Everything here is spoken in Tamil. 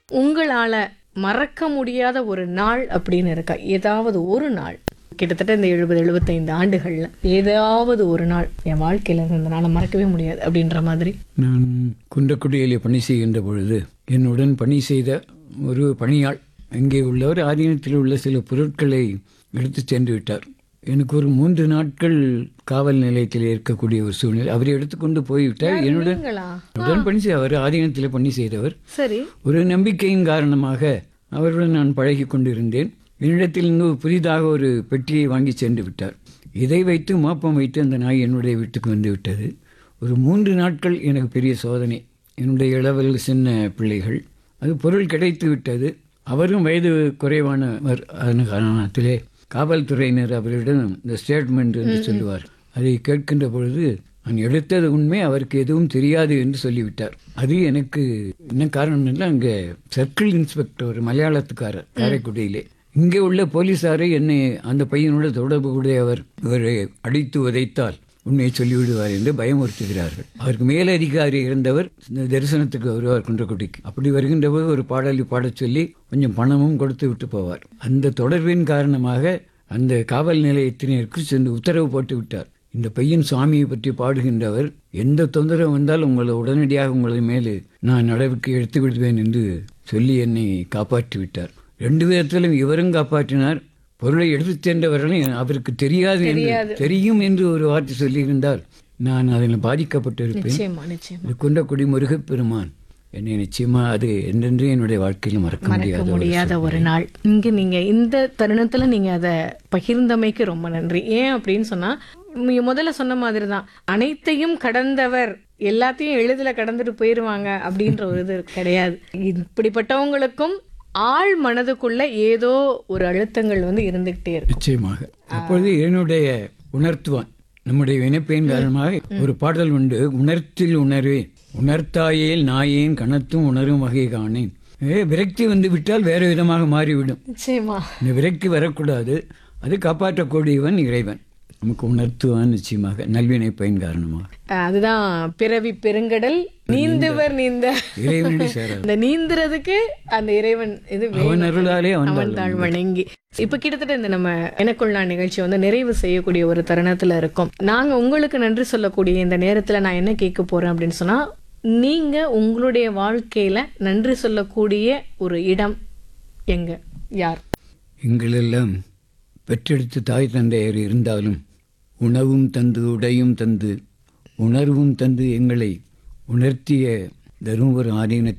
உங்களால மறக்க முடியாத ஒரு நாள் அப்படின்னு இருக்கா ஏதாவது ஒரு நாள் கிட்டத்தட்ட இந்த எழுபது எழுபத்தைந்து ஆண்டுகள்ல ஏதாவது ஒரு நாள் என் வாழ்க்கையில இந்த நாளை மறக்கவே முடியாது அப்படின்ற மாதிரி நான் குன்றக்குடியிலே பணி செய்கின்ற பொழுது என்னுடன் பணி செய்த ஒரு பணியாள் அங்கே உள்ளவர் ஆதீனத்தில் உள்ள சில பொருட்களை எடுத்துச் சென்று விட்டார் எனக்கு ஒரு மூன்று நாட்கள் காவல் நிலையத்தில் இருக்கக்கூடிய ஒரு சூழ்நிலை அவர் எடுத்துக்கொண்டு போய்விட்டார் என்னுடன் நீங்களா உடன் பணி செய்ய அவர் ஆதீனத்தில் பணி செய்தவர் சரி ஒரு நம்பிக்கையின் காரணமாக அவருடன் நான் பழகி கொண்டிருந்தேன் என்னிடத்தில் இன்னும் புதிதாக ஒரு பெட்டியை வாங்கி சென்று விட்டார் இதை வைத்து மாப்பம் வைத்து அந்த நாய் என்னுடைய வீட்டுக்கு வந்து விட்டது ஒரு மூன்று நாட்கள் எனக்கு பெரிய சோதனை என்னுடைய இளவல் சின்ன பிள்ளைகள் அது பொருள் கிடைத்து விட்டது அவரும் வயது குறைவானவர் அதன் காரணத்திலே காவல்துறையினர் அவரிடம் இந்த ஸ்டேட்மெண்ட் என்று சொல்லுவார் அதை கேட்கின்ற பொழுது நான் எடுத்தது உண்மை அவருக்கு எதுவும் தெரியாது என்று சொல்லிவிட்டார் அது எனக்கு என்ன காரணம் இல்லை அங்கே சர்க்கிள் இன்ஸ்பெக்டர் ஒரு மலையாளத்துக்காரர் காரைக்குடியிலே இங்கே உள்ள போலீசாரை என்னை அந்த பையனோட தொடர்பு உடையவர் இவரை அடித்து உதைத்தால் உண்மையை சொல்லிவிடுவார் என்று பயமுறுத்துகிறார்கள் அவருக்கு மேலதிகாரி இருந்தவர் இந்த தரிசனத்துக்கு வருவார் குன்றக்குடிக்கு அப்படி வருகின்ற போது ஒரு பாடலை பாடச் சொல்லி கொஞ்சம் பணமும் கொடுத்து விட்டு போவார் அந்த தொடர்பின் காரணமாக அந்த காவல் நிலையத்தினருக்கு சென்று உத்தரவு போட்டு விட்டார் இந்த பையன் சுவாமியை பற்றி பாடுகின்றவர் எந்த தொந்தரவு வந்தால் உங்களை உடனடியாக உங்களை மேலே நான் நடவடிக்கை எடுத்து விடுவேன் என்று சொல்லி என்னை காப்பாற்றி விட்டார் ரெண்டு விதத்திலும் இவரும் காப்பாற்றினார் பொருளை எடுத்துச் சென்றவர்களும் அவருக்கு தெரியாது என்று தெரியும் என்று ஒரு வார்த்தை சொல்லியிருந்தால் நான் அதில் பாதிக்கப்பட்டிருப்பேன் நிச்சயமா நிச்சயமா இது குன்றக்குடி முருகப்பெருமான் என்னை நிச்சயமா அது என்றென்று என்னுடைய வாழ்க்கையில் மறக்க மறக்க முடியாத ஒரு முடியாத ஒரு நாள் இங்க நீங்க இந்த தருணத்துல நீங்க அதை பகிர்ந்தமைக்கு ரொம்ப நன்றி ஏன் அப்படின்னு சொன்னா நீங்க முதல்ல சொன்ன மாதிரி தான் அனைத்தையும் கடந்தவர் எல்லாத்தையும் எளிதில் கடந்துட்டு போயிருவாங்க அப்படின்ற ஒரு இது கிடையாது இப்படிப்பட்டவங்களுக்கும் ஆள் மனதுக்குள்ள ஏதோ ஒரு அழுத்தங்கள் வந்து இருந்துகிட்டே இருக்கும் நிச்சயமாக அப்பொழுது என்னுடைய உணர்த்துவான் நம்முடைய வினைப்பையின் காரணமாக ஒரு பாடல் உண்டு உணர்த்தில் உணர்வே உணர்த்தாயேல் நாயேன் கணத்தும் உணரும் வகை காணேன் ஏ, விரக்தி வந்து விட்டால் வேறு விதமாக மாறிவிடும் நிச்சயமா இந்த விரக்தி வரக்கூடாது அது காப்பாற்றக்கூடியவன் இறைவன் நமக்கு உணர்த்துவான் நிச்சயமாக நல்வினை பயன் காரணமாக அஹ் அதுதான் பிறவி பெருங்கடல் நீந்துவர் நீந்த இறைவனடி சேர அந்த நீந்துறதுக்கு அந்த இறைவன் இது வேணும். அவன் அருளாலே அவன் அவன் தாழ் வணங்கி இப்ப கிட்டத்தட்ட இந்த நம்ம எனக்குள் நான் நிகழ்ச்சி வந்து நிறைவு செய்யக்கூடிய ஒரு தருணத்துல இருக்கும் நாங்க உங்களுக்கு நன்றி சொல்லக்கூடிய இந்த நேரத்துல நான் என்ன கேட்க போறேன் அப்படின்னு சொன்னா நீங்க உங்களுடைய வாழ்க்கையில நன்றி சொல்லக்கூடிய ஒரு இடம் எங்க யார் எங்களெல்லாம் பெற்றெடுத்து தாய் தந்தையர் இருந்தாலும் உணவும் தந்து உடையும் தந்து உணர்வும் தந்து எங்களை உணர்த்திய தருமபுரம் ஆதீன